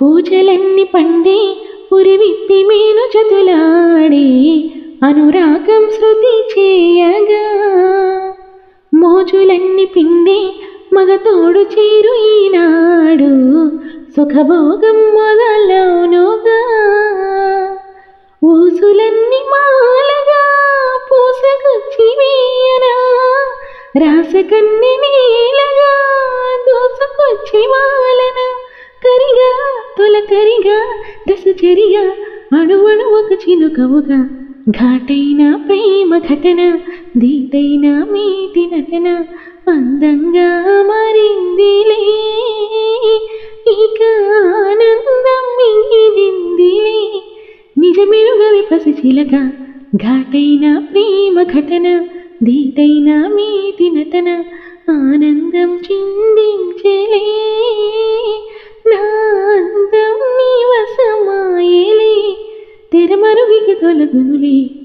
ఊచలన్ని పండి పురివిప్పి మేను చతులాడి అనురాగం శృతి చేయగా మోజులన్ని పిండి మగతోడు చేరు ఈనాడు సుఖభోగం మొదలవునుగా ఊసులన్నీ మాలగా పూసగుచ్చి వేయనా రాసకన్ని నీలగా దోసుకొచ్చి మాలన కరిగా తొలకరిగా దశచరిగా అణువణు ఒక చినుకవుగా ఘాటైన ప్రేమ ఘటన దీటైన మీటి నటన అందంగా మారిందిలే ఇక ఆనందం మిగిలిందిలే నిజమెరుగవి పసి చిలక ఘాటైన ప్రేమ ఘటన దీటైన మీటి నటన ఆనందం చిందించలే నా అందం నీ వసమాయలే తెరమరుగికి తొలగునులే